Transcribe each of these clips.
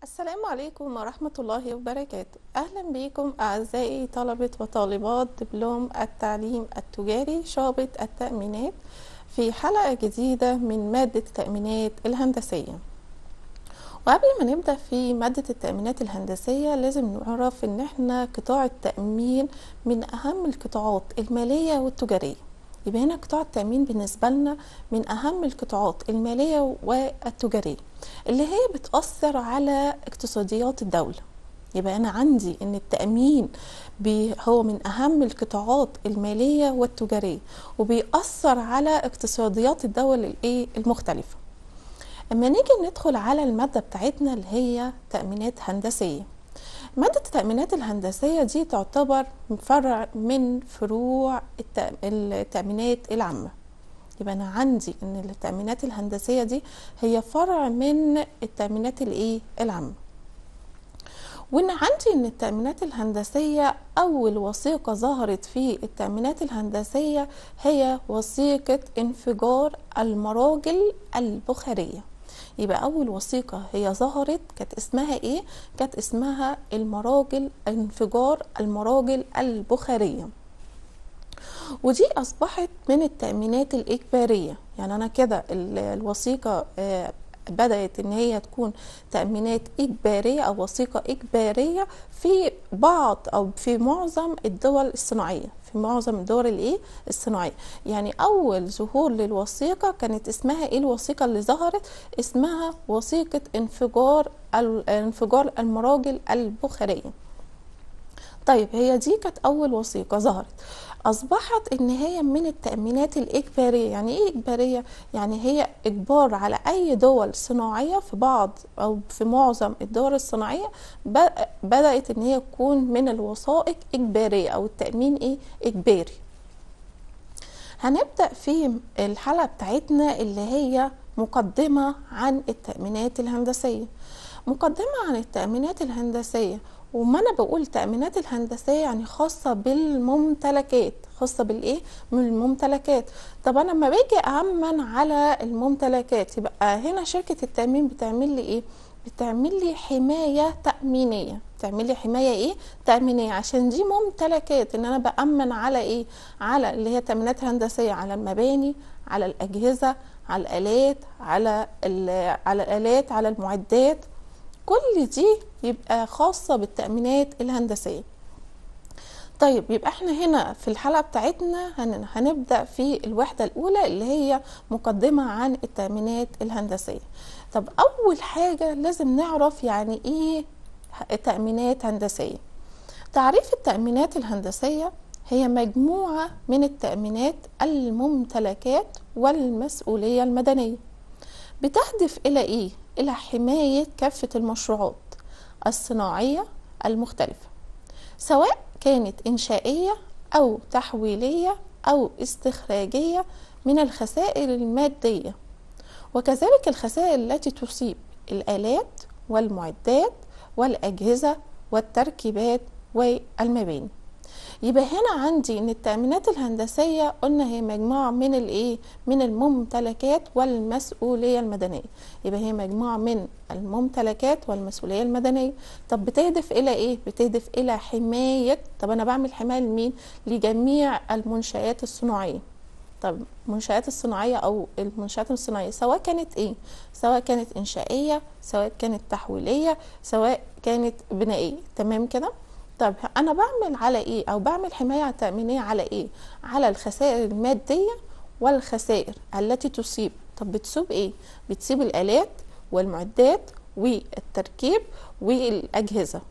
السلام عليكم ورحمة الله وبركاته أهلا بكم أعزائي طلبة وطالبات دبلوم التعليم التجاري شعبة التأمينات في حلقة جديدة من مادة التأمينات الهندسية وقبل ما نبدأ في مادة التأمينات الهندسية لازم نعرف إن إحنا قطاع التأمين من أهم القطاعات المالية والتجارية يبقى هنا قطاع التأمين بالنسبة لنا من أهم القطاعات المالية والتجارية اللي هي بتأثر على اقتصاديات الدولة يبقى أنا عندي إن التأمين هو من أهم القطاعات المالية والتجارية وبيأثر على اقتصاديات الدول الإيه المختلفة اما نيجي ندخل على المادة بتاعتنا اللي هي تأمينات هندسية مادة التأمينات الهندسية دي تعتبر فرع من فروع التأمينات العامة يبقى أنا عندي إن التأمينات الهندسية دي هي فرع من التأمينات الإيه العامة وإن عندي إن التأمينات الهندسية أول وثيقة ظهرت في التأمينات الهندسية هي وثيقة انفجار المراجل البخارية يبقى أول وثيقة هي ظهرت كانت اسمها إيه؟ كانت اسمها المراجل انفجار المراجل البخارية ودي أصبحت من التأمينات الإجبارية يعني أنا كده الوثيقة بدأت إن هي تكون تأمينات إجبارية أو وثيقة إجبارية في بعض أو في معظم الدول الصناعية في معظم الدول الايه الصناعيه يعني اول ظهور للوثيقه كانت اسمها ايه الوثيقه اللي ظهرت اسمها وثيقه انفجار انفجار المراجل البخاريه طيب هي دي كانت اول وثيقه ظهرت اصبحت ان هي من التامينات الاجباريه يعني ايه اجباريه يعني هي اجبار على اي دول صناعيه في بعض او في معظم الدول الصناعيه بدات ان هي تكون من الوثائق اجباريه او التامين ايه اجباري هنبدا في الحلقه بتاعتنا اللي هي مقدمه عن التامينات الهندسيه مقدمه عن التامينات الهندسيه وما انا بقول تأمينات الهندسية يعني خاصة بالممتلكات خاصة بالايه من الممتلكات طب انا لما باجي أأمن على الممتلكات يبقى هنا شركة التأمين بتعمل لي ايه بتعمل لي حماية تأمينية بتعمل لي حماية ايه تأمينية عشان دي ممتلكات ان انا بأمن على ايه على اللي هي تأمينات هندسية على المباني على الأجهزة على الآلات على على الآلات على المعدات كل دي يبقى خاصة بالتأمينات الهندسية طيب يبقى احنا هنا في الحلقة بتاعتنا هنبدأ في الوحدة الأولى اللي هي مقدمة عن التأمينات الهندسية طب أول حاجة لازم نعرف يعني إيه تأمينات هندسية تعريف التأمينات الهندسية هي مجموعة من التأمينات الممتلكات والمسؤولية المدنية بتهدف إلى إيه؟ إلى حماية كافة المشروعات الصناعية المختلفة سواء كانت إنشائية أو تحويلية أو استخراجية من الخسائر المادية وكذلك الخسائر التي تصيب الآلات والمعدات والأجهزة والتركيبات والمباني يبقى هنا عندي ان التأمينات الهندسية قلنا هي مجموعة من الايه من الممتلكات والمسؤولية المدنية يبقى هي مجموعة من الممتلكات والمسؤولية المدنية طب بتهدف الى ايه بتهدف الى حماية طب انا بعمل حماية لمين لجميع المنشآت الصناعية طب المنشآت الصناعية أو المنشآت الصناعية سواء كانت إيه؟ سواء كانت إنشائية سواء كانت تحويلية سواء كانت بنائية تمام كده؟ طب انا بعمل على ايه او بعمل حمايه تامينيه على ايه على الخسائر الماديه والخسائر التي تصيب طب بتصيب ايه بتصيب الالات والمعدات والتركيب والاجهزه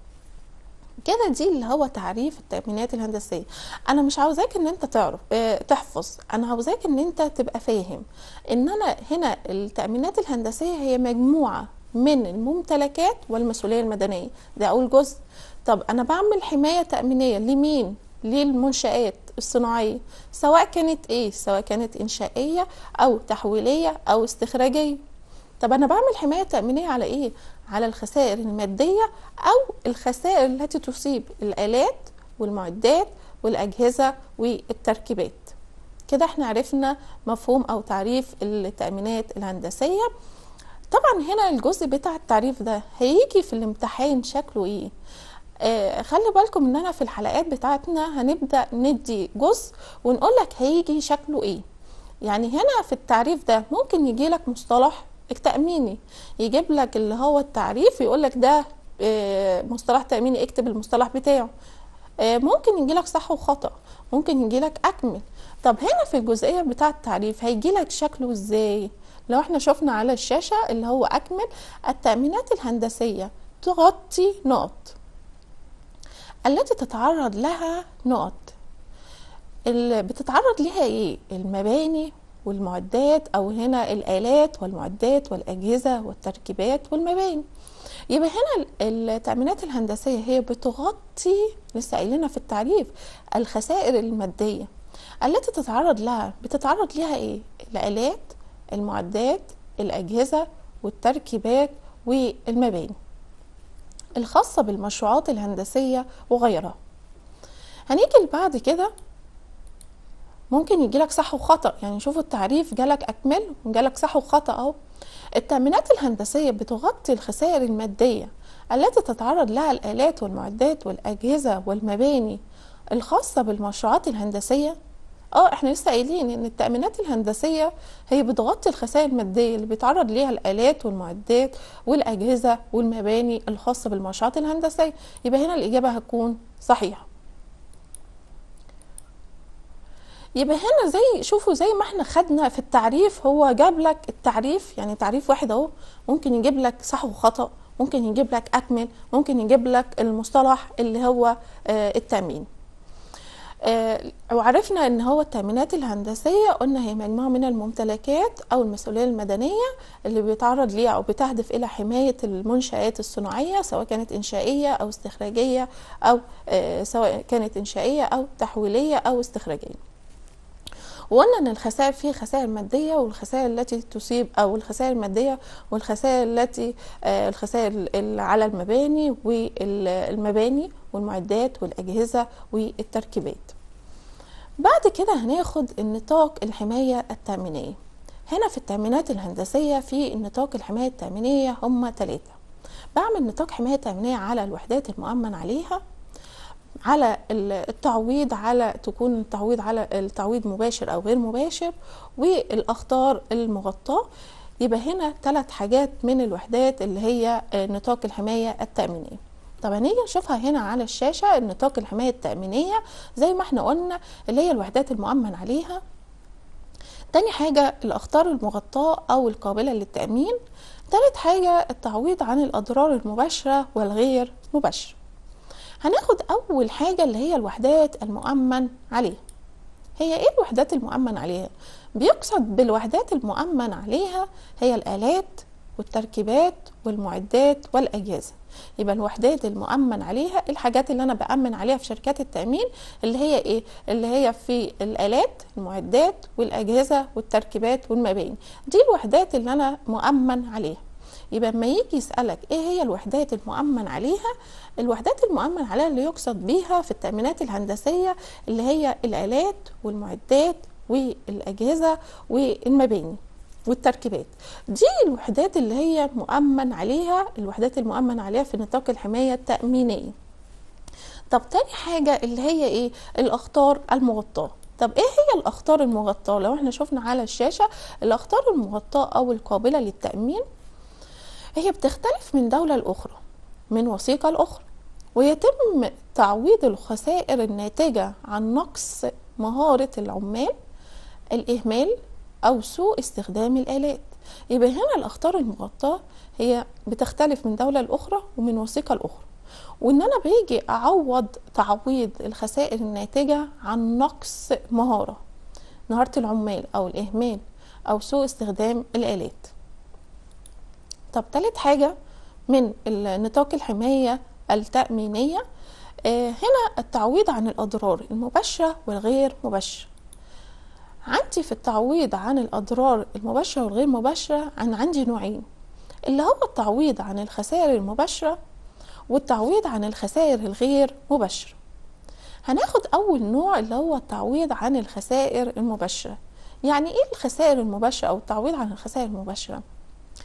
كده دي اللي هو تعريف التأمينات الهندسية أنا مش عاوزاك إن أنت تعرف اه تحفظ أنا عاوزاك إن أنت تبقى فاهم إن أنا هنا التأمينات الهندسية هي مجموعة من الممتلكات والمسؤولية المدنية ده أول جزء طب انا بعمل حمايه تامينيه لمين للمنشآت الصناعيه سواء كانت ايه سواء كانت انشائيه او تحويليه او استخراجيه طب انا بعمل حمايه تامينيه على ايه على الخسائر الماديه او الخسائر التي تصيب الالات والمعدات والاجهزه والتركيبات كده احنا عرفنا مفهوم او تعريف التامينات الهندسيه طبعا هنا الجزء بتاع التعريف ده هيجي في الامتحان شكله ايه آه خلي بالكم ان انا في الحلقات بتاعتنا هنبدا ندي جزء ونقول لك هيجي شكله ايه يعني هنا في التعريف ده ممكن يجي لك مصطلح تأميني يجيب لك اللي هو التعريف يقول لك ده آه مصطلح تأميني اكتب المصطلح بتاعه آه ممكن يجي لك صح وخطأ ممكن يجي لك اكمل طب هنا في الجزئية بتاع التعريف هيجي لك شكله ازاي لو احنا شفنا على الشاشة اللي هو اكمل التأمينات الهندسية تغطي نقط التي تتعرض لها نقط اللي بتتعرض لها ايه المباني والمعدات او هنا الالات والمعدات والاجهزه والتركيبات والمباني يبقى هنا التامينات الهندسيه هي بتغطي لسه قايلينها في التعريف الخسائر الماديه التي تتعرض لها بتتعرض لها ايه الالات المعدات الاجهزه والتركيبات والمباني الخاصه بالمشروعات الهندسيه وغيرها هنيجي بعد كده ممكن يجي لك صح وخطا يعني شوفوا التعريف جالك اكمل وجالك صح وخطا اهو التامينات الهندسيه بتغطي الخسائر الماديه التي تتعرض لها الالات والمعدات والاجهزه والمباني الخاصه بالمشروعات الهندسيه اه احنا لسه قايلين ان التامينات الهندسيه هي بتغطي الخسائر الماديه اللي بيتعرض ليها الالات والمعدات والاجهزه والمباني الخاصه بالمشروعات الهندسيه يبقى هنا الاجابه هتكون صحيحه يبقى هنا زي شوفوا زي ما احنا خدنا في التعريف هو جاب لك التعريف يعني تعريف واحد اهو ممكن يجيب لك صح وخطأ ممكن يجيب لك اكمل ممكن يجيب لك المصطلح اللي هو آه التامين آه وعرفنا ان هو التامينات الهندسيه قلنا هي مجموعه من الممتلكات او المسؤوليه المدنيه اللي بيتعرض ليها او بتهدف الى حمايه المنشات الصناعيه سواء كانت انشائيه او استخراجيه او آه سواء كانت انشائيه او تحويليه او استخراجيه وقلنا ان الخسائر فيه خسائر ماديه والخسائر التي تصيب او الخسائر الماديه والخسائر التي آه الخسائر على المباني والمباني والمعدات والاجهزه والتركيبات بعد كده هناخد النطاق الحمايه التامينيه هنا في التامينات الهندسيه في نطاق الحمايه التامينيه هم ثلاثه بعمل نطاق حمايه تامينيه على الوحدات المؤمن عليها على التعويض على تكون التعويض على التعويض مباشر او غير مباشر والاخطار المغطاه يبقى هنا ثلاث حاجات من الوحدات اللي هي نطاق الحمايه التامينيه طب هنيجي نشوفها هنا على الشاشه النطاق الحمايه التامينيه زي ما احنا قلنا اللي هي الوحدات المؤمن عليها تاني حاجة الأخطار المغطاة أو القابلة للتأمين تالت حاجة التعويض عن الأضرار المباشرة والغير مباشرة هناخد أول حاجة اللي هي الوحدات المؤمن عليها هي إيه الوحدات المؤمن عليها؟ بيقصد بالوحدات المؤمن عليها هي الآلات والتركيبات والمعدات والأجهزة يبقى الوحدات المؤمن عليها الحاجات اللي أنا بأمن عليها في شركات التأمين اللي هي إيه؟ اللي هي في الآلات المعدات والأجهزة والتركيبات والمباني دي الوحدات اللي أنا مؤمن عليها يبقى لما يجي يسألك ايه هي الوحدات المؤمن عليها الوحدات المؤمن عليها اللي يقصد بيها في التأمينات الهندسية اللي هي الآلات والمعدات والأجهزة والمباني والتركيبات دي الوحدات اللي هي مؤمن عليها الوحدات المؤمن عليها في نطاق الحماية التأمينية طب تاني حاجة اللي هي ايه الأخطار المغطاة طب ايه هي الاخطار المغطاه لو احنا شفنا على الشاشه الاخطار المغطاه او القابله للتامين هي بتختلف من دولة لأخرى من وثيقة لأخرى ويتم تعويض الخسائر الناتجة عن نقص مهارة العمال الإهمال أو سوء استخدام الآلات يبقى هنا الأخطار المغطاة هي بتختلف من دولة لأخرى ومن وثيقة لأخرى وإن أنا بيجي أعوض تعويض الخسائر الناتجة عن نقص مهارة مهارة العمال أو الإهمال أو سوء استخدام الآلات طب تالت حاجة من نطاق الحماية التأمينية آه هنا التعويض عن الأضرار المباشرة والغير مباشرة عندي في التعويض عن الأضرار المباشرة والغير مباشرة أنا عندي نوعين اللي هو التعويض عن الخسائر المباشرة والتعويض عن الخسائر الغير مباشرة هناخد أول نوع اللي هو التعويض عن الخسائر المباشرة يعني إيه الخسائر المباشرة أو التعويض عن الخسائر المباشرة؟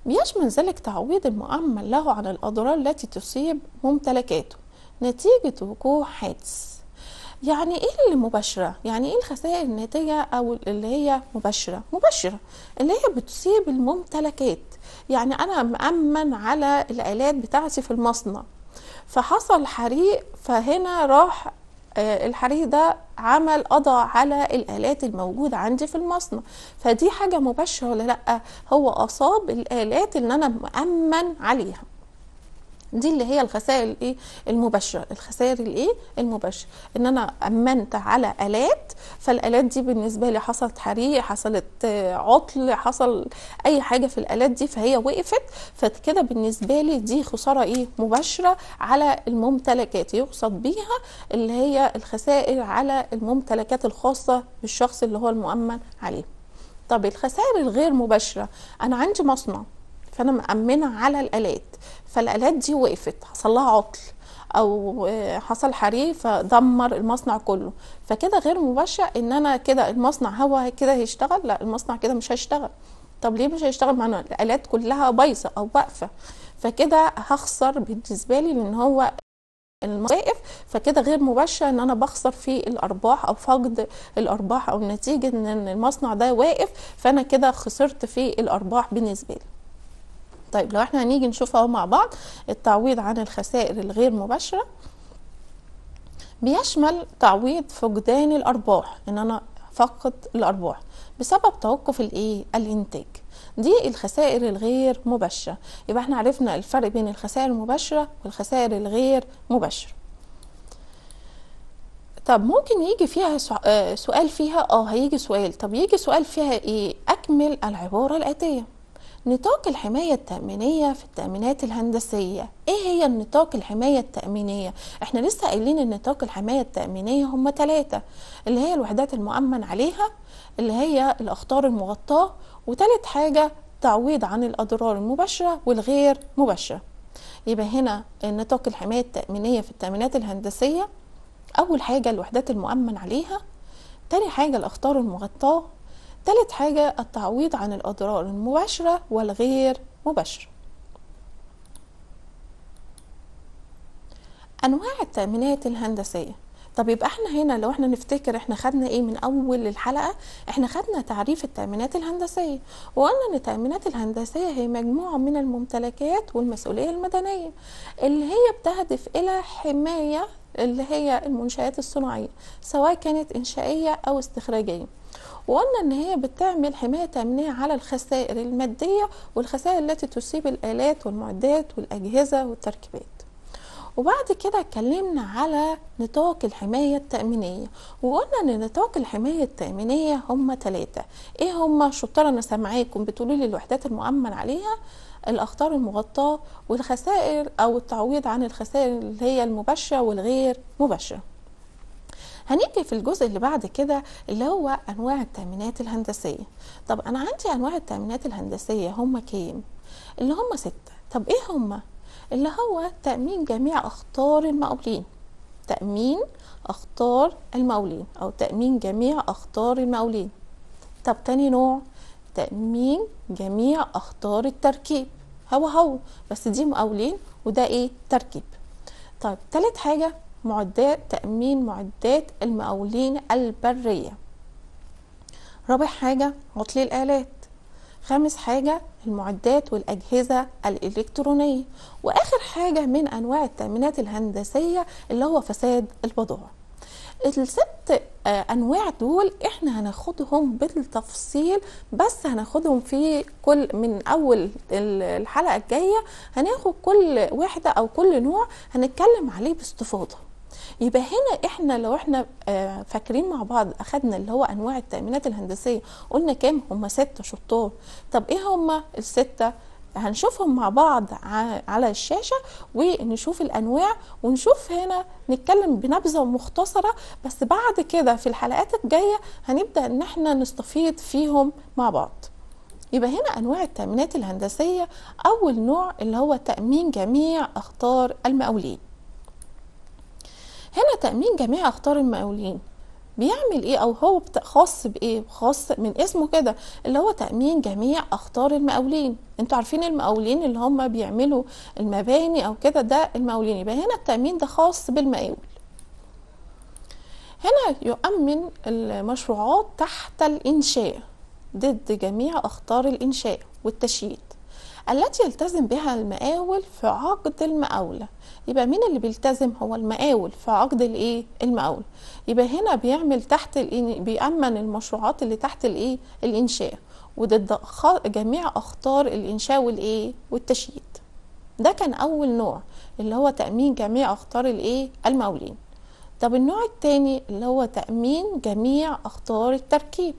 بيشمل ذلك تعويض المؤمن له عن الأضرار التي تصيب ممتلكاته نتيجة وقوع حادث يعني ايه اللي مباشرة؟ يعني ايه الخسائر الناتجة او اللي هي مباشرة؟ مباشرة اللي هي بتصيب الممتلكات يعني انا مأمن على الآلات بتاعتي في المصنع فحصل حريق فهنا راح آه، الحريق ده عمل قضى على الآلات الموجودة عندي في المصنع فدي حاجة مباشرة ولا لأ هو أصاب الآلات اللي أنا مأمن عليها دي اللي هي الخسائر الايه المباشره الخسائر الايه المباشره ان انا امنت على الات فالالات دي بالنسبه لي حصلت حريق حصلت آه، عطل حصل اي حاجه في الالات دي فهي وقفت فكده بالنسبه لي دي خساره ايه مباشره على الممتلكات يقصد بيها اللي هي الخسائر على الممتلكات الخاصه بالشخص اللي هو المؤمن عليه طب الخسائر الغير مباشره انا عندي مصنع فانا مأمنة على الآلات فالآلات دي وقفت حصل لها عطل او آه، حصل حريق فدمر المصنع كله فكده غير مباشر ان انا كده المصنع هو كده هيشتغل لا المصنع كده مش هيشتغل طب ليه مش هيشتغل معنا الالات كلها بايظه او واقفه فكده هخسر بالنسبه لي لان هو واقف فكده غير مباشر ان انا بخسر في الارباح او فقد الارباح او نتيجه ان المصنع ده واقف فانا كده خسرت في الارباح بالنسبه لي طيب لو احنا هنيجي نشوف اهو مع بعض التعويض عن الخسائر الغير مباشره بيشمل تعويض فقدان الارباح ان انا فقد الارباح بسبب توقف الايه الانتاج دي الخسائر الغير مباشره يبقى احنا عرفنا الفرق بين الخسائر المباشره والخسائر الغير مباشره طب ممكن يجي فيها آه، سؤال فيها اه هيجي سؤال طب يجي سؤال فيها ايه اكمل العباره الاتيه نطاق الحماية التأمينية في التأمينات الهندسية ايه هي النطاق الحماية التأمينية احنا لسه قايلين ان نطاق الحماية التأمينية هم ثلاثة اللي هي الوحدات المؤمن عليها اللي هي الأخطار المغطاة وتالت حاجة تعويض عن الأضرار المباشرة والغير مباشرة يبقى هنا نطاق الحماية التأمينية في التأمينات الهندسية أول حاجة الوحدات المؤمن عليها تاني حاجة الأخطار المغطاة تالت حاجة التعويض عن الأضرار المباشرة والغير مباشرة أنواع التأمينات الهندسية طب يبقى احنا هنا لو احنا نفتكر احنا خدنا ايه من اول الحلقه احنا خدنا تعريف التامينات الهندسيه وقلنا ان التامينات الهندسيه هي مجموعه من الممتلكات والمسؤوليه المدنيه اللي هي بتهدف الى حمايه اللي هي المنشآت الصناعيه سواء كانت انشائيه او استخراجيه وقلنا ان هي بتعمل حمايه تامينيه على الخسائر الماديه والخسائر التي تصيب الالات والمعدات والاجهزه والتركيبات وبعد كده اتكلمنا على نطاق الحماية التأمينية وقلنا ان نطاق الحماية التأمينية هم ثلاثة ايه هم شطار انا سامعاكم بتقولوا لي الوحدات المؤمن عليها الاخطار المغطاة والخسائر او التعويض عن الخسائر اللي هي المباشرة والغير مباشرة هنيجي في الجزء اللي بعد كده اللي هو انواع التامينات الهندسيه طب انا عندي انواع التامينات الهندسيه هم كام اللي هم ستة طب ايه هم اللي هو تامين جميع اخطار المقاولين تامين اخطار المقاولين او تامين جميع اخطار المقاولين طب تاني نوع تامين جميع اخطار التركيب هو هو بس دي مقاولين وده ايه تركيب طيب تالت حاجه معدات تأمين معدات المقاولين البرية رابع حاجة عطل الآلات خامس حاجة المعدات والأجهزة الإلكترونية وآخر حاجة من أنواع التأمينات الهندسية اللي هو فساد البضائع الست آه، انواع دول احنا هناخدهم بالتفصيل بس هناخدهم في كل من اول الحلقه الجايه هناخد كل وحده او كل نوع هنتكلم عليه باستفاضه يبقى هنا احنا لو احنا آه، فاكرين مع بعض اخدنا اللي هو انواع التامينات الهندسيه قلنا كام هم ستة شطار طب ايه هم الستة هنشوفهم مع بعض على الشاشة ونشوف الأنواع ونشوف هنا نتكلم بنبذة مختصرة بس بعد كده في الحلقات الجاية هنبدأ إن احنا نستفيد فيهم مع بعض يبقى هنا أنواع التأمينات الهندسية أول نوع اللي هو تأمين جميع أخطار المقاولين هنا تأمين جميع أخطار المقاولين بيعمل ايه او هو بت- خاص بايه خاص من اسمه كده اللي هو تأمين جميع اخطار المقاولين انتوا عارفين المقاولين اللي هم بيعملوا المباني او كده ده المقاولين يبقى هنا التأمين ده خاص بالمقاول هنا يؤمن المشروعات تحت الإنشاء ضد جميع أخطار الإنشاء والتشييد التي يلتزم بها المقاول في عقد المقاولة يبقى مين اللي بيلتزم هو المقاول في عقد الايه المقاول يبقى هنا بيعمل تحت الإن- بيأمن المشروعات اللي تحت الايه الإنشاء وضد خ- جميع أخطار الإنشاء والايه والتشييد ده كان أول نوع اللي هو تأمين جميع أخطار الايه المقاولين طب النوع التاني اللي هو تأمين جميع أخطار التركيب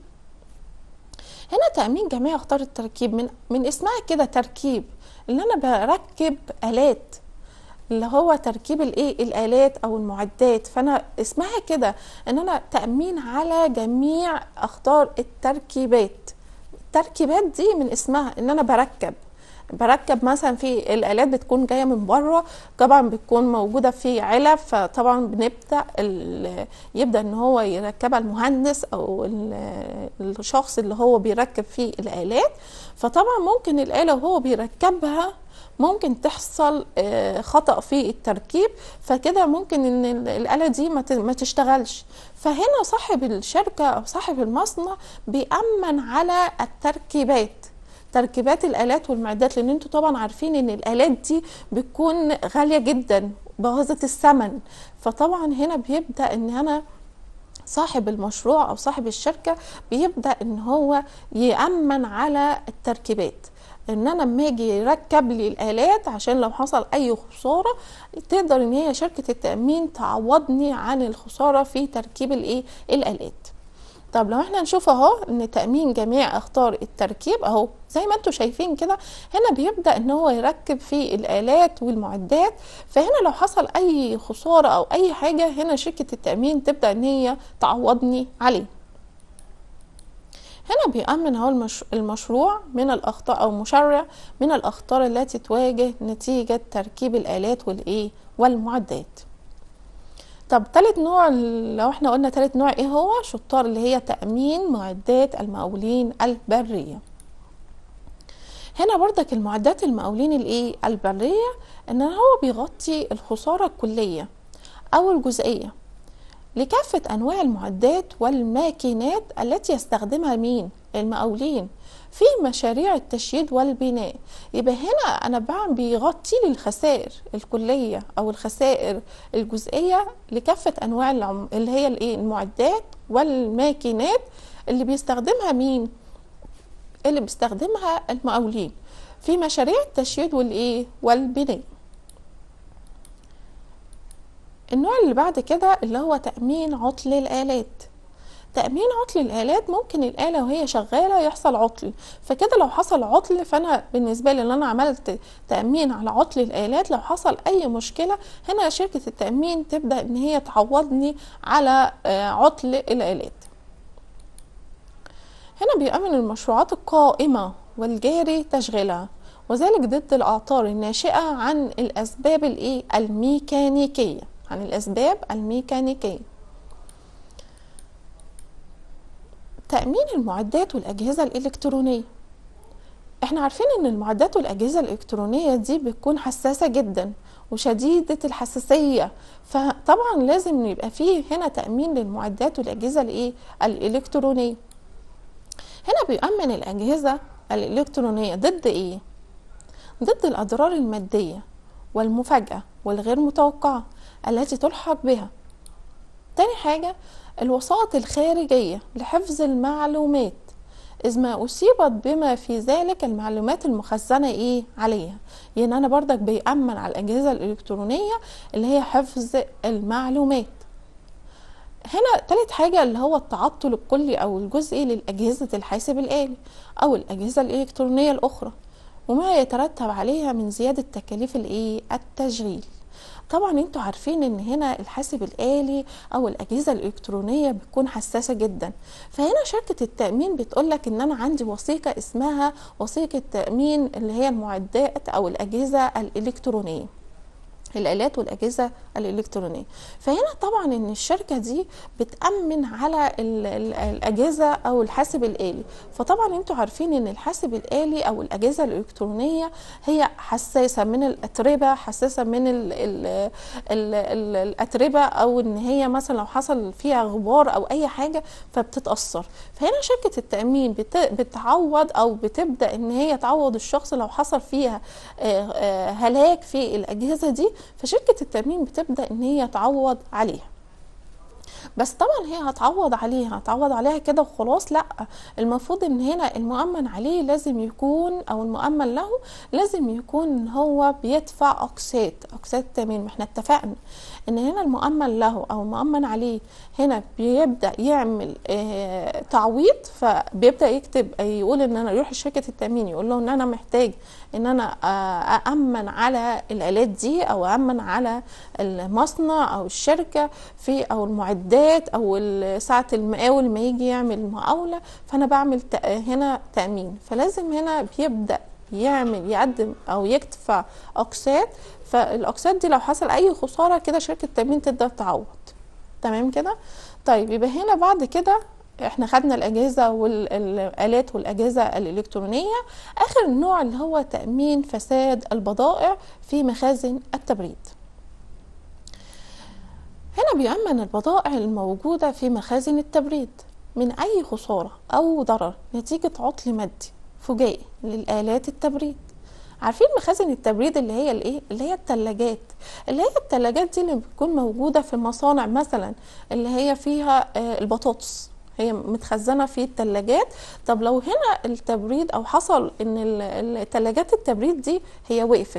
هنا تأمين جميع أخطار التركيب من من اسمها كده تركيب اللي أنا بركب آلات اللي هو تركيب الايه الآلات أو المعدات فأنا اسمها كده إن أنا تأمين على جميع أخطار التركيبات التركيبات دي من اسمها إن أنا بركب بركب مثلا في الالات بتكون جايه من بره طبعا بتكون موجوده في علب فطبعا بنبدا ال- يبدا ان هو يركبها المهندس او ال- الشخص اللي هو بيركب فيه الالات فطبعا ممكن الاله وهو بيركبها ممكن تحصل آه، خطأ في التركيب فكده ممكن ان ال- الآلة دي ما ت- ما تشتغلش فهنا صاحب الشركة او صاحب المصنع بيأمن على التركيبات تركيبات الآلات والمعدات لأن انتوا طبعا عارفين ان الآلات دي بتكون غالية جدا باهظة الثمن فطبعا هنا بيبدأ ان انا صاحب المشروع او صاحب الشركة بيبدأ ان هو يأمن على التركيبات ان انا لما اجي يركب لي الالات عشان لو حصل اي خساره تقدر ان هي شركه التامين تعوضني عن الخساره في تركيب الايه الالات طب لو احنا نشوف اهو ان تامين جميع اخطار التركيب اهو زي ما انتم شايفين كده هنا بيبدا ان هو يركب في الالات والمعدات فهنا لو حصل اي خساره او اي حاجه هنا شركه التامين تبدا ان هي تعوضني عليه هنا بيأمن هو المش... المشروع من الأخطاء أو مشرع من الأخطار التي تواجه نتيجة تركيب الآلات والإيه والمعدات طب تالت نوع لو احنا قلنا تالت نوع ايه هو شطار اللي هي تأمين معدات المقاولين البرية هنا برضك المعدات المقاولين الايه البرية ان هو بيغطي الخسارة الكلية او الجزئية لكافة أنواع المعدات والماكينات التي يستخدمها مين؟ المقاولين في مشاريع التشييد والبناء يبقى هنا أنا بعمل بيغطي لي الخسائر الكلية أو الخسائر الجزئية لكافة أنواع العم... اللي هي الإيه؟ المعدات والماكينات اللي بيستخدمها مين؟ اللي بيستخدمها المقاولين في مشاريع التشييد والإيه؟ والبناء النوع اللي بعد كده اللي هو تأمين عطل الآلات تأمين عطل الآلات ممكن الآلة وهي شغالة يحصل عطل فكده لو حصل عطل فأنا بالنسبة لي اللي أنا عملت تأمين على عطل الآلات لو حصل أي مشكلة هنا شركة التأمين تبدأ إن هي تعوضني على عطل الآلات هنا بيأمن المشروعات القائمة والجاري تشغيلها وذلك ضد الأعطال الناشئة عن الأسباب الإيه الميكانيكية عن الأسباب الميكانيكية تأمين المعدات والأجهزة الإلكترونية احنا عارفين ان المعدات والأجهزة الإلكترونية دي بتكون حساسة جدا وشديدة الحساسية فطبعا لازم يبقى فيه هنا تأمين للمعدات والأجهزة الإيه الإلكترونية هنا بيؤمن الأجهزة الإلكترونية ضد إيه؟ ضد الأضرار المادية والمفاجأة والغير متوقعة التي تلحق بها تاني حاجة الوساط الخارجية لحفظ المعلومات إذ ما أصيبت بما في ذلك المعلومات المخزنة إيه عليها يعني أنا برضك بيأمن على الأجهزة الإلكترونية اللي هي حفظ المعلومات هنا تالت حاجة اللي هو التعطل الكلي أو الجزئي للأجهزة الحاسب الآلي أو الأجهزة الإلكترونية الأخرى وما يترتب عليها من زيادة تكاليف الإيه التشغيل طبعا انتوا عارفين ان هنا الحاسب الآلي او الأجهزة الإلكترونية بتكون حساسة جدا فهنا شركة التأمين بتقولك ان انا عندي وثيقة اسمها وثيقة تأمين اللي هي المعدات او الأجهزة الإلكترونية الالات والاجهزه الالكترونيه فهنا طبعا ان الشركه دي بتامن على ال- ال- الاجهزه او الحاسب الالي فطبعا انتوا عارفين ان الحاسب الالي او الاجهزه الالكترونيه هي حساسه من الاتربه حساسه من ال ال ال ال الاتربه او ان هي مثلا لو حصل فيها غبار او اي حاجه فبتتاثر فهنا شركه التامين بت بتعوض او بتبدا ان هي تعوض الشخص لو حصل فيها آه، آه، هلاك في الاجهزه دي فشركه التامين بتبدا ان هي تعوض عليها بس طبعا هي هتعوض عليها هتعوض عليها كده وخلاص لا المفروض ان هنا المؤمن عليه لازم يكون او المؤمن له لازم يكون ان هو بيدفع اقساط اقساط تامين ما احنا اتفقنا ان هنا المؤمن له او المؤمن عليه هنا بيبدا يعمل آه تعويض فبيبدا يكتب آه، يقول ان انا يروح لشركه التامين يقول له ان انا محتاج ان انا آه، اامن على الالات دي او اامن على المصنع او الشركه في او المعدات او ال- ساعه المقاول ما يجي يعمل مقاوله فانا بعمل تأ- هنا تامين فلازم هنا بيبدا يعمل يقدم او يدفع اقساط فالاقساط دي لو حصل اي خساره كده شركه التامين تقدر تعوض تمام كده طيب يبقى هنا بعد كده احنا خدنا الاجهزه والالات والاجهزه الالكترونيه اخر نوع اللي هو تامين فساد البضائع في مخازن التبريد هنا بيأمن البضائع الموجودة في مخازن التبريد من أي خسارة أو ضرر نتيجة عطل مادي فجائي للآلات التبريد عارفين مخازن التبريد اللي هي الايه اللي هي التلاجات اللي هي التلاجات دي اللي بتكون موجودة في مصانع مثلا اللي هي فيها آه، البطاطس هي متخزنة في التلاجات طب لو هنا التبريد أو حصل إن ال- التلاجات التبريد دي هي وقفت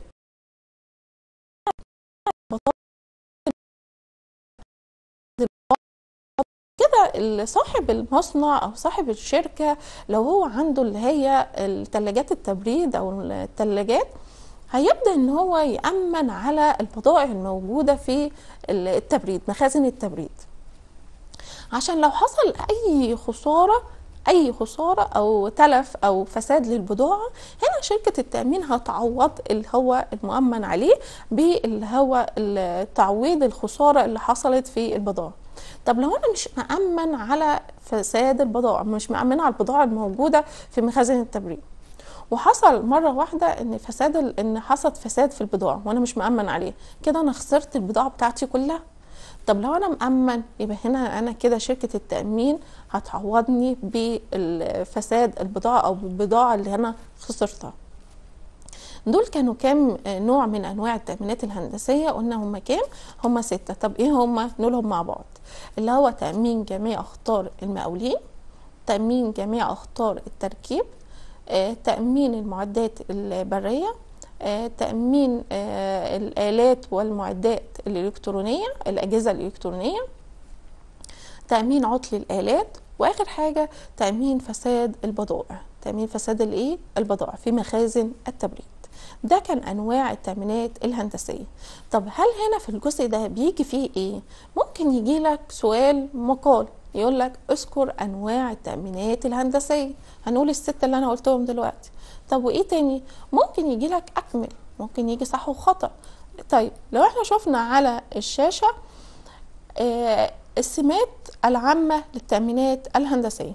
كده صاحب المصنع او صاحب الشركه لو هو عنده اللي هي الثلاجات التبريد او الثلاجات هيبدا ان هو يامن على البضائع الموجوده في التبريد مخازن التبريد عشان لو حصل اي خساره اي خساره او تلف او فساد للبضاعه هنا شركه التامين هتعوض اللي هو المؤمن عليه باللي هو التعويض الخساره اللي حصلت في البضاعه طب لو انا مش مأمن على فساد البضائع مش مأمنة على البضاعة الموجودة في مخازن التبريد وحصل مرة واحدة ان فساد ال- ان حصل فساد في البضاعة وانا مش مأمن عليه كده انا خسرت البضاعة بتاعتي كلها طب لو انا مأمن يبقى هنا انا كده شركة التأمين هتعوضني بفساد البضاعة او بالبضاعة اللي انا خسرتها دول كانوا كام نوع من انواع التأمينات الهندسية قلنا هما كام هما ستة طب ايه هما نقولهم مع بعض اللي هو تأمين جميع أخطار المقاولين تأمين جميع أخطار التركيب آه، تأمين المعدات البرية آه، تأمين آه، الآلات والمعدات الإلكترونية الأجهزة الإلكترونية تأمين عطل الآلات وآخر حاجة تأمين فساد البضائع تأمين فساد الإيه؟ البضائع في مخازن التبريد ده كان انواع التامينات الهندسيه طب هل هنا في الجزء ده بيجي فيه ايه ممكن يجي لك سؤال مقال يقول لك اذكر انواع التامينات الهندسيه هنقول الست اللي انا قلتهم دلوقتي طب وايه تاني ممكن يجي لك اكمل ممكن يجي صح وخطا طيب لو احنا شفنا على الشاشه آه السمات العامه للتامينات الهندسيه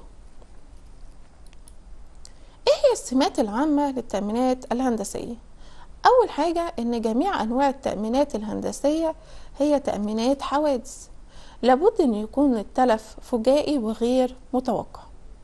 ايه هي السمات العامة للتأمينات الهندسية؟ أول حاجة إن جميع أنواع التأمينات الهندسية هي تأمينات حوادث لابد أن يكون التلف فجائي وغير متوقع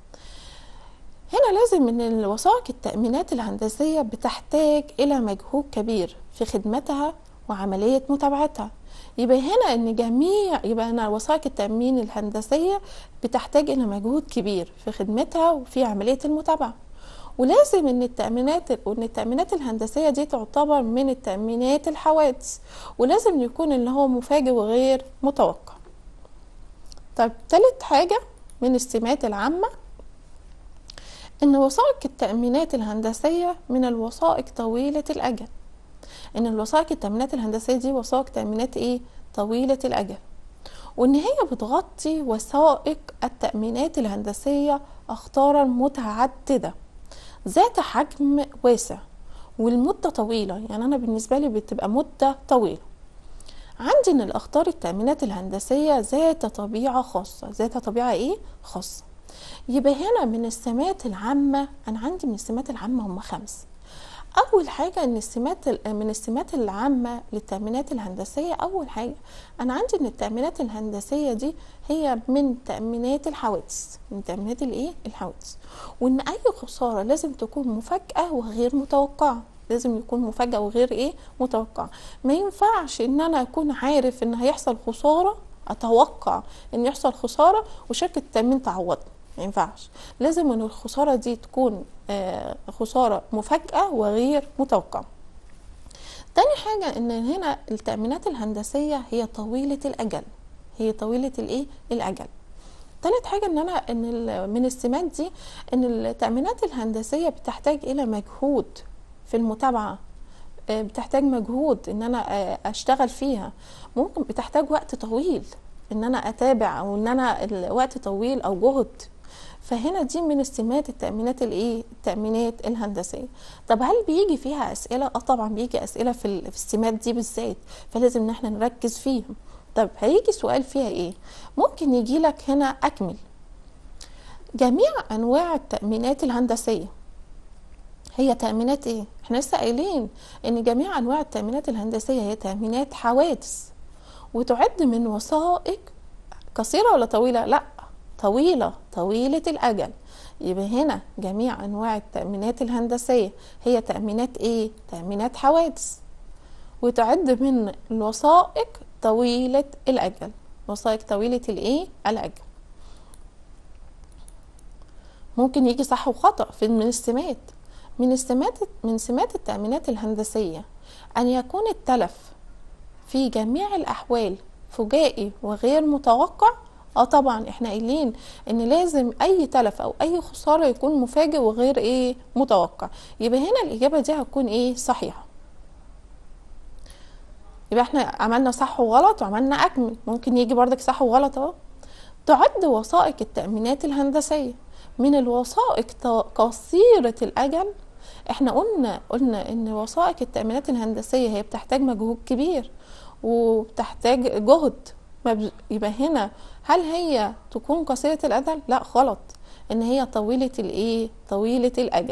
هنا لازم ان الوثائق التأمينات الهندسية بتحتاج إلى مجهود كبير في خدمتها وعملية متابعتها يبقى هنا ان جميع يبقى انا وثائق التأمين الهندسية بتحتاج إلى مجهود كبير في خدمتها وفي عملية المتابعة ولازم ان التأمينات وان التأمينات الهندسية دي تعتبر من التأمينات الحوادث ولازم يكون اللي هو مفاجئ وغير متوقع طيب تالت حاجة من السمات العامة ان وثائق التأمينات الهندسية من الوثائق طويلة الأجل ان الوثائق التأمينات الهندسية دي وثائق تأمينات ايه طويلة الأجل وان هي بتغطي وثائق التأمينات الهندسية أخطارا متعددة ذات حجم واسع والمدة طويلة يعني أنا بالنسبة لي بتبقى مدة طويلة عندي ان الاخطار التأمينات الهندسية ذات طبيعة خاصة ذات طبيعة ايه خاصة يبقى هنا من السمات العامة انا عندي من السمات العامة هم خمس اول حاجه ان السمات من السمات العامه للتامينات الهندسيه اول حاجه انا عندي ان التامينات الهندسيه دي هي من تامينات الحوادث من تامينات الايه الحوادث وان اي خساره لازم تكون مفاجاه وغير متوقعه لازم يكون مفاجاه وغير ايه متوقع ما ينفعش ان انا اكون عارف ان هيحصل خساره اتوقع ان يحصل خساره وشركه التامين تعوضني ما ينفعش لازم ان الخساره دي تكون آه، خساره مفاجاه وغير متوقعه تاني حاجة ان هنا التأمينات الهندسية هي طويلة الأجل هي طويلة الايه الأجل تالت حاجة ان انا ان من السمات دي ان التأمينات الهندسية بتحتاج الى مجهود في المتابعة آه، بتحتاج مجهود ان انا آه، اشتغل فيها ممكن بتحتاج وقت طويل ان انا اتابع او ان انا الوقت طويل او جهد فهنا دي من السمات التأمينات الايه التأمينات الهندسية طب هل بيجي فيها أسئلة اه طبعا بيجي أسئلة في, في السمات دي بالذات فلازم ان احنا نركز فيهم طب هيجي سؤال فيها ايه ممكن يجي لك هنا أكمل جميع أنواع التأمينات الهندسية هي تأمينات ايه احنا لسه قايلين ان جميع انواع التأمينات الهندسية هي تأمينات حوادث وتعد من وثائق قصيرة ولا طويلة لا طويلة طويلة الأجل يبقى هنا جميع أنواع التأمينات الهندسية هي تأمينات إيه؟ تأمينات حوادث وتعد من الوثائق طويلة الأجل وثائق طويلة الإيه؟ الأجل ممكن يجي صح وخطأ في من السمات من السمات من سمات التأمينات الهندسية أن يكون التلف في جميع الأحوال فجائي وغير متوقع اه طبعا احنا قايلين ان لازم اي تلف او اي خساره يكون مفاجئ وغير ايه متوقع يبقى هنا الاجابه دي هتكون ايه صحيحه يبقى احنا عملنا صح وغلط وعملنا اكمل ممكن يجي بردك صح وغلط اهو تعد وثائق التأمينات الهندسية من الوثائق قصيرة الأجل احنا قلنا قلنا ان وثائق التأمينات الهندسية هي بتحتاج مجهود كبير وبتحتاج جهد يبقى هنا هل هي تكون قصيرة الأجل؟ لا غلط إن هي طويلة الإيه؟ طويلة الأجل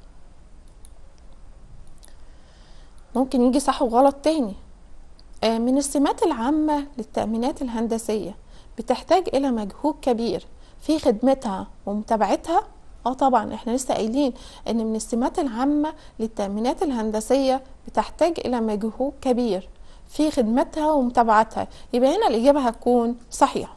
ممكن يجي صح وغلط تاني آه، من السمات العامة للتأمينات الهندسية بتحتاج إلى مجهود كبير في خدمتها ومتابعتها اه طبعا احنا لسه قايلين ان من السمات العامة للتأمينات الهندسية بتحتاج الى مجهود كبير في خدمتها ومتابعتها يبقى هنا الإجابة هتكون صحيحة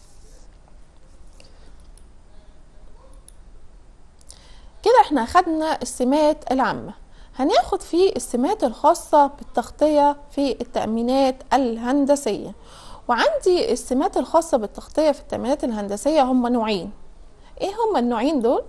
كده احنا خدنا السمات العامة هناخد في السمات الخاصة بالتغطية في التأمينات الهندسية وعندي السمات الخاصة بالتغطية في التأمينات الهندسية هم نوعين ايه هم النوعين دول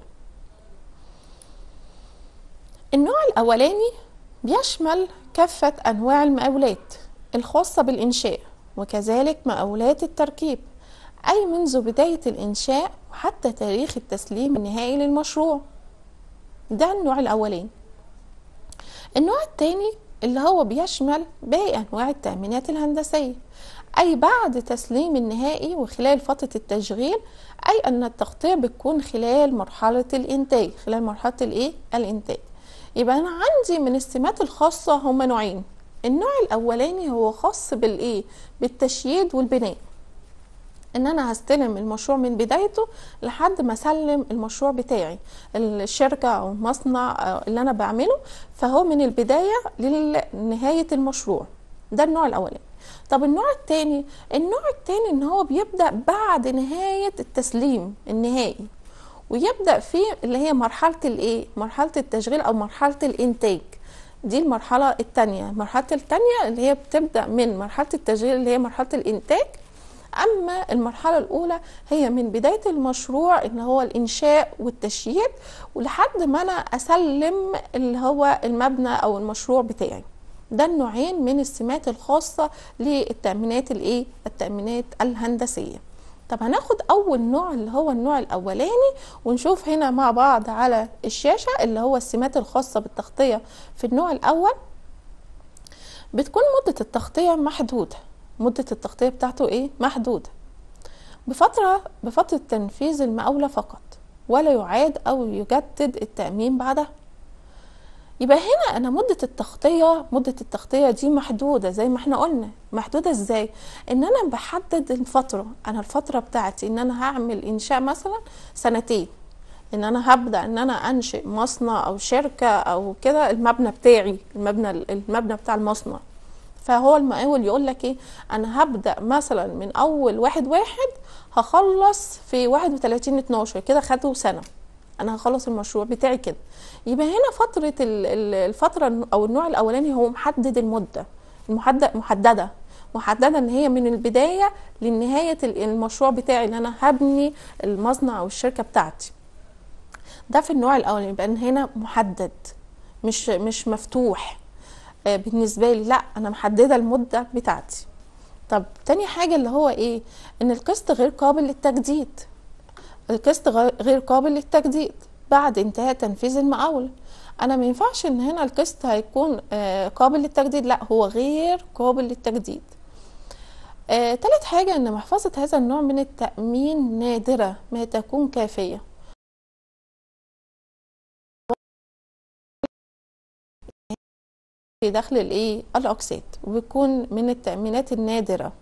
النوع الأولاني بيشمل كافة أنواع المقاولات الخاصة بالإنشاء وكذلك مقاولات التركيب أي منذ بداية الإنشاء وحتى تاريخ التسليم النهائي للمشروع ده النوع الأولاني النوع الثاني اللي هو بيشمل باقي أنواع التأمينات الهندسية أي بعد تسليم النهائي وخلال فترة التشغيل أي أن التغطية بتكون خلال مرحلة الإنتاج خلال مرحلة الإيه؟ الإنتاج يبقى أنا عندي من السمات الخاصة هما نوعين النوع الاولاني هو خاص بالايه بالتشييد والبناء ان انا هستلم المشروع من بدايته لحد ما اسلم المشروع بتاعي الشركه او المصنع اللي انا بعمله فهو من البدايه لنهايه المشروع ده النوع الاولاني طب النوع الثاني النوع الثاني ان هو بيبدا بعد نهايه التسليم النهائي ويبدا في اللي هي مرحله الايه مرحله التشغيل او مرحله الانتاج دي المرحلة الثانية المرحلة الثانية اللي هي بتبدأ من مرحلة التشغيل اللي هي مرحلة الإنتاج أما المرحلة الأولى هي من بداية المشروع اللي هو الإنشاء والتشييد ولحد ما أنا أسلم اللي هو المبنى أو المشروع بتاعي ده النوعين من السمات الخاصة للتأمينات الإيه؟ التأمينات الهندسية طب هناخد اول نوع اللي هو النوع الاولاني ونشوف هنا مع بعض على الشاشه اللي هو السمات الخاصه بالتغطيه في النوع الاول بتكون مده التغطيه محدوده مدة التغطية بتاعته ايه محدودة بفترة بفترة تنفيذ المقاولة فقط ولا يعاد أو يجدد التأمين بعدها يبقى هنا أنا مدة التغطية مدة التغطية دي محدودة زي ما احنا قلنا محدودة ازاي ان انا بحدد الفترة انا الفترة بتاعتي ان انا هعمل انشاء مثلا سنتين ان انا هبدا ان انا انشئ مصنع او شركه او كده المبنى بتاعي المبنى المبنى بتاع المصنع فهو المقاول يقول لك ايه انا هبدا مثلا من اول واحد واحد هخلص في واحد وتلاتين اتناشر كده خدوا سنه انا هخلص المشروع بتاعي كده يبقى هنا فتره الفتره او النوع الاولاني هو محدد المده المحدد محدده محدده ان هي من البدايه لنهايه المشروع بتاعي اللي انا هبني المصنع او الشركه بتاعتي ده في النوع الاولاني يبقى هنا محدد مش مش مفتوح آه بالنسبه لي لا انا محدده المده بتاعتي طب تاني حاجه اللي هو ايه ان القسط غير قابل للتجديد القسط غير قابل للتجديد بعد انتهاء تنفيذ المقاولة انا ما ينفعش ان هنا القسط هيكون آه قابل للتجديد لا هو غير قابل للتجديد آه، تالت حاجة ان محفظة هذا النوع من التأمين نادرة ما تكون كافية في دخل الايه الاقساط وبيكون من التأمينات النادرة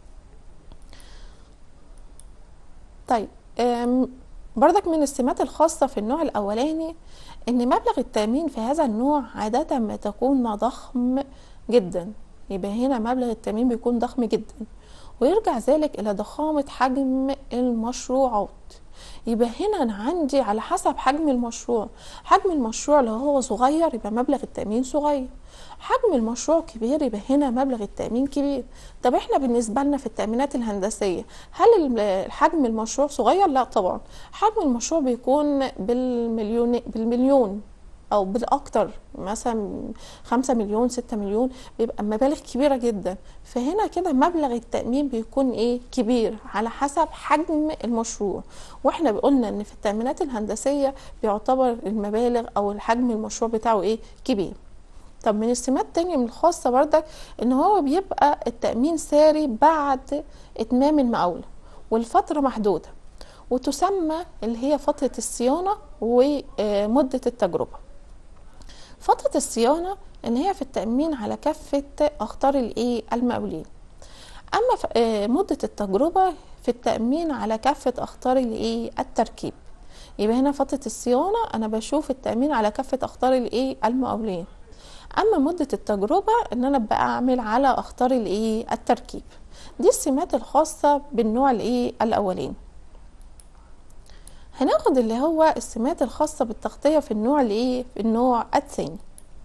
طيب برضك من السمات الخاصة في النوع الأولاني إن مبلغ التأمين في هذا النوع عادة ما تكون ضخم جدا يبقى هنا مبلغ التأمين بيكون ضخم جدا ويرجع ذلك إلى ضخامة حجم المشروعات يبقى هنا أنا عندي على حسب حجم المشروع حجم المشروع لو هو صغير يبقى مبلغ التأمين صغير حجم المشروع كبير يبقى هنا مبلغ التأمين كبير طب احنا بالنسبة لنا في التأمينات الهندسية هل حجم المشروع صغير؟ لا طبعا حجم المشروع بيكون بالمليون بالمليون او بالاكتر مثلا خمسة مليون ستة مليون بيبقى مبالغ كبيرة جدا فهنا كده مبلغ التأمين بيكون ايه كبير على حسب حجم المشروع واحنا قلنا ان في التأمينات الهندسية بيعتبر المبالغ او الحجم المشروع بتاعه ايه كبير طب من السمات تانية من الخاصة بردك ان هو بيبقى التأمين ساري بعد اتمام المقاولة والفترة محدودة وتسمى اللي هي فترة الصيانة ومدة التجربة فترة الصيانة ان هي في التأمين على كافة اخطار الايه المقاولين اما مدة التجربة في التأمين على كافة اخطار الايه التركيب يبقى هنا فترة الصيانة انا بشوف التأمين على كافة اخطار الايه المقاولين اما مدة التجربة ان انا بقى اعمل على اخطار الايه التركيب دي السمات الخاصة بالنوع الايه الاولاني هناخد اللي هو السمات الخاصة بالتغطية في النوع الايه في النوع الثاني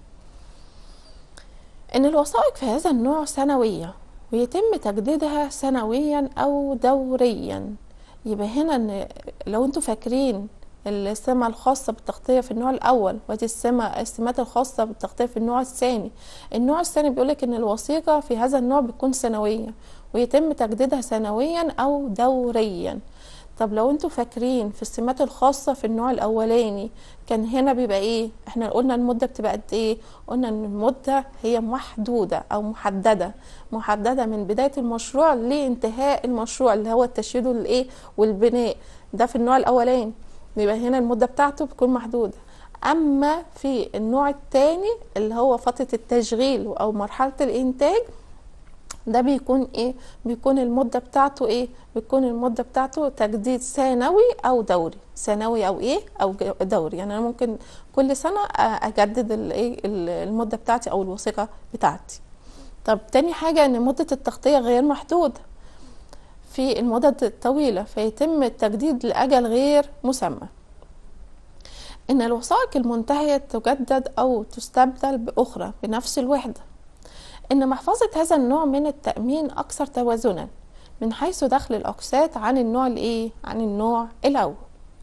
ان الوثائق في هذا النوع سنوية ويتم تجديدها سنويا او دوريا يبقى هنا ان لو انتوا فاكرين السمة الخاصة بالتغطية في النوع الأول ودي السمة السمات الخاصة بالتغطية في النوع الثاني النوع الثاني بيقولك إن الوثيقة في هذا النوع بتكون سنوية ويتم تجديدها سنويا أو دوريا طب لو انتوا فاكرين في السمات الخاصة في النوع الأولاني كان هنا بيبقى ايه احنا قلنا المدة بتبقى قد ايه قلنا ان المدة هي محدودة أو محددة محددة من بداية المشروع لانتهاء المشروع اللي هو التشييد والايه والبناء ده في النوع الأولاني يبقى هنا المدة بتاعته بتكون محدودة أما في النوع الثاني اللي هو فترة التشغيل أو مرحلة الإنتاج ده بيكون ايه بيكون المده بتاعته ايه بيكون المده بتاعته تجديد سنوي او دوري سنوي او ايه او دوري يعني انا ممكن كل سنه اجدد الايه المده بتاعتي او الوثيقه بتاعتي طب تاني حاجه ان مده التغطيه غير محدوده في المدد الطويله فيتم التجديد لاجل غير مسمى ان الوثائق المنتهيه تجدد او تستبدل باخرى بنفس الوحده إن محفظة هذا النوع من التأمين أكثر توازنا من حيث دخل الأقساط عن النوع الإيه؟ عن النوع الأول.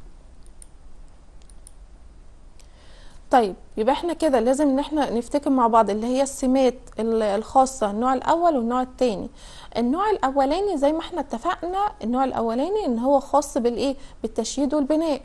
طيب يبقى احنا كده لازم ان احنا نفتكر مع بعض اللي هي السمات الخاصة النوع الأول والنوع التاني. النوع الأولاني زي ما احنا اتفقنا النوع الأولاني ان هو خاص بالإيه؟ بالتشييد والبناء.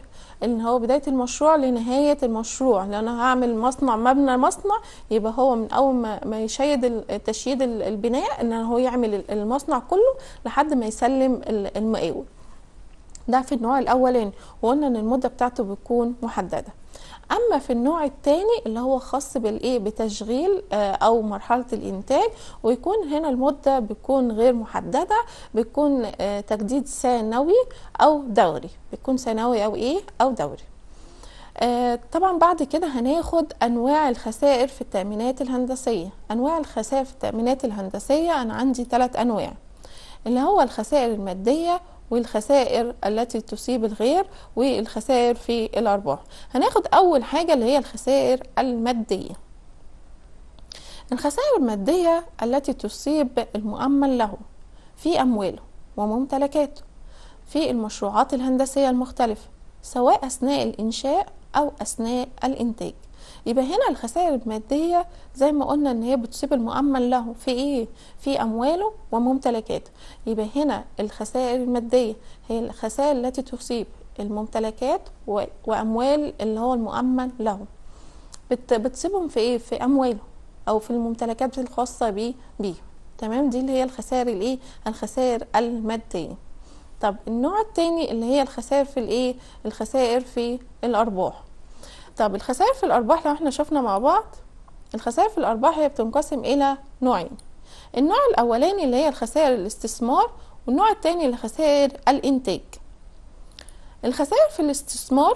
ان هو بدايه المشروع لنهايه المشروع لان انا هعمل مصنع مبنى مصنع يبقى هو من اول ما ما يشيد ال- تشييد ال- البناء ان هو يعمل ال- المصنع كله لحد ما يسلم ال- المقاول ده في النوع الاولاني وقلنا ان المده بتاعته بتكون محدده اما في النوع الثاني اللي هو خاص بالايه بتشغيل آه، او مرحله الانتاج ويكون هنا المده بتكون غير محدده بتكون آه، تجديد سنوي او دوري بتكون سنوي او ايه او دوري آه، طبعا بعد كده هناخد انواع الخسائر في التامينات الهندسيه انواع الخسائر في التامينات الهندسيه انا عندي ثلاث انواع اللي هو الخسائر الماديه والخسائر التي تصيب الغير والخسائر في الارباح هناخد اول حاجه اللي هي الخسائر الماديه الخسائر الماديه التي تصيب المؤمن له في امواله وممتلكاته في المشروعات الهندسيه المختلفه سواء اثناء الانشاء او اثناء الانتاج يبقى هنا الخسائر الماديه زي ما قلنا ان هي بتصيب المؤمن له في ايه في امواله وممتلكاته يبقى هنا الخسائر الماديه هي الخسائر التي تصيب الممتلكات و- واموال اللي هو المؤمن له بت- بتصيبهم في ايه في امواله او في الممتلكات الخاصه بيه بيه تمام دي اللي هي الخسائر الايه الخسائر الماديه طب النوع التاني اللي هي الخسائر في الايه الخسائر في الارباح طب الخسائر في الارباح لو احنا شفنا مع بعض الخسائر في الارباح هي بتنقسم الى نوعين النوع الاولاني اللي هي الخسائر الاستثمار والنوع التاني اللي خسائر الانتاج الخسائر في الاستثمار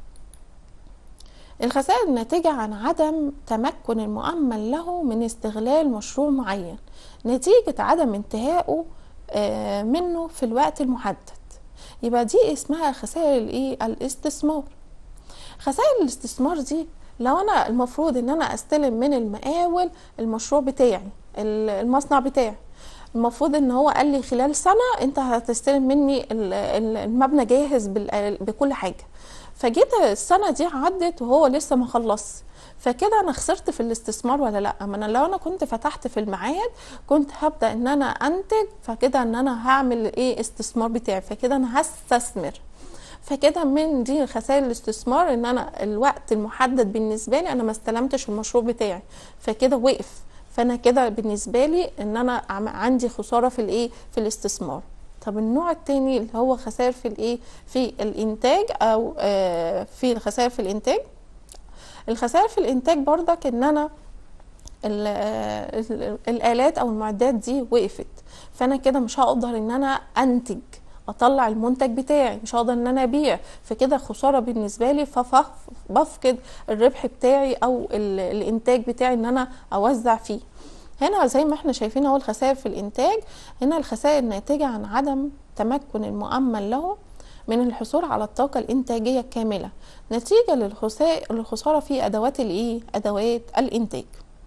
الخسائر الناتجة عن عدم تمكن المؤمن له من استغلال مشروع معين نتيجة عدم انتهائه آه، منه في الوقت المحدد يبقى دي اسمها خسائر الايه الاستثمار خسائر الاستثمار دي لو انا المفروض ان انا استلم من المقاول المشروع بتاعي ال- المصنع بتاعي المفروض ان هو قال لي خلال سنه انت هتستلم مني ال- ال- المبنى جاهز بال- بكل حاجه فجيت السنه دي عدت وهو لسه ما خلصش فكده انا خسرت في الاستثمار ولا لا ما انا لو انا كنت فتحت في الميعاد كنت هبدا ان انا انتج فكده ان انا هعمل ايه استثمار بتاعي فكده انا هستثمر فكده من دي خسائر الاستثمار ان انا الوقت المحدد بالنسبه لي انا ما استلمتش المشروع بتاعي فكده وقف فانا كده بالنسبه لي ان انا عم- عندي خساره في الايه في الاستثمار طب النوع التاني اللي هو خسائر في الايه في الانتاج او آه في الخسائر في الانتاج الخسائر في الانتاج برضك ان انا ال- ال- الالات او المعدات دي وقفت فانا كده مش هقدر ان انا انتج اطلع المنتج بتاعي مش هقدر ان انا ابيع فكده خساره بالنسبه لي فبفقد الربح بتاعي او ال- الانتاج بتاعي ان انا اوزع فيه هنا زي ما احنا شايفين اهو الخسائر في الانتاج هنا الخسائر الناتجه عن عدم تمكن المؤمن له من الحصول على الطاقة الإنتاجية الكاملة نتيجة للخسا- للخسارة في أدوات الإيه؟ أدوات الإنتاج.